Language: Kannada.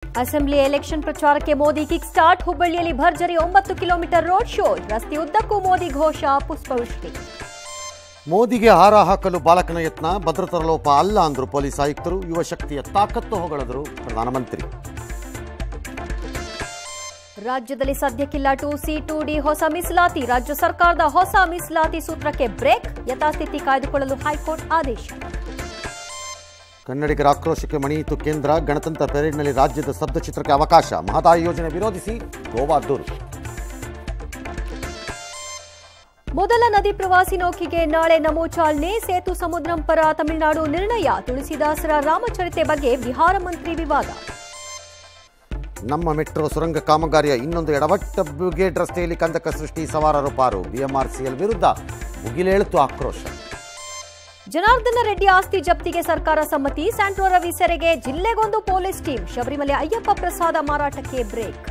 ಅಸೆಂಬ್ಲಿ ಎಲೆಕ್ಷನ್ ಪ್ರಚಾರಕ್ಕೆ ಮೋದಿ ಕಿಕ್ ಸ್ಟಾರ್ಟ್ ಹುಬ್ಬಳ್ಳಿಯಲ್ಲಿ ಭರ್ಜರಿ ಒಂಬತ್ತು ಕಿಲೋಮೀಟರ್ ರೋಡ್ ಶೋ ರಸ್ತೆ ಉದ್ದಕ್ಕೂ ಮೋದಿ ಘೋಷ ಪುಷ್ಪವೃಷ್ಟಿ ಮೋದಿಗೆ ಹಾರ ಹಾಕಲು ಬಾಲಕನ ಯತ್ನ ಭದ್ರತಾ ಲೋಪ ಅಲ್ಲ ಅಂದ್ರು ಪೊಲೀಸ್ ಆಯುಕ್ತರು ಯುವ ಶಕ್ತಿಯ ತಾಕತ್ತು ಹೊಗಳಿದ್ರು ಪ್ರಧಾನಮಂತ್ರಿ ರಾಜ್ಯದಲ್ಲಿ ಸದ್ಯಕ್ಕಿಲ್ಲ ಟು ಸಿ ಟು ಡಿ ಹೊಸ ಮೀಸಲಾತಿ ರಾಜ್ಯ ಸರ್ಕಾರದ ಹೊಸ ಮೀಸಲಾತಿ ಸೂತ್ರಕ್ಕೆ ಬ್ರೇಕ್ ಯಥಾಸ್ಥಿತಿ ಕಾಯ್ದುಕೊಳ್ಳಲು ಹೈಕೋರ್ಟ್ ಆದೇಶ ಕನ್ನಡಿಗರ ಆಕ್ರೋಶಕ್ಕೆ ಮಣಿಯಿತು ಕೇಂದ್ರ ಗಣತಂತ್ರ ಪೆರೇಡ್ನಲ್ಲಿ ರಾಜ್ಯದ ಸ್ತಬ್ಧಚಿತ್ರಕ್ಕೆ ಅವಕಾಶ ಮಹದಾಯಿ ಯೋಜನೆ ವಿರೋಧಿಸಿ ಗೋವಾ ದೂರು ಮೊದಲ ನದಿ ಪ್ರವಾಸಿ ನೌಕೆಗೆ ನಾಳೆ ನಮೋ ಚಾಲನೆ ಸೇತು ಸಮುದ್ರಂ ಪರ ತಮಿಳುನಾಡು ನಿರ್ಣಯ ತುಳಸಿದಾಸರ ರಾಮಚರಿತೆ ಬಗ್ಗೆ ಬಿಹಾರ ಮಂತ್ರಿ ವಿವಾದ ನಮ್ಮ ಮೆಟ್ರೋ ಸುರಂಗ ಕಾಮಗಾರಿಯ ಇನ್ನೊಂದು ಎಡವಟ್ಟ ಬ್ರಿಗೇಡ್ ರಸ್ತೆಯಲ್ಲಿ ಕಂದಕ ಸೃಷ್ಟಿ ಸವಾರರು ಪಾರು ಬಿಎಂಆರ್ಸಿಎಲ್ ವಿರುದ್ಧ ಮುಗಿಲೇಳುತ್ತು ಆಕ್ರೋಶ ಜನಾರ್ದನ ರೆಡ್ಡಿ ಆಸ್ತಿ ಜಪ್ತಿಗೆ ಸರ್ಕಾರ ಸಮ್ಮತಿ ಸ್ಯಾಂಟ್ರೋ ರವಿ ಸೆರೆಗೆ ಜಿಲ್ಲೆಗೊಂದು ಪೊಲೀಸ್ ಟೀಮ್ ಶಬರಿಮಲೆ ಅಯ್ಯಪ್ಪ ಪ್ರಸಾದ ಮಾರಾಟಕ್ಕೆ ಬ್ರೇಕ್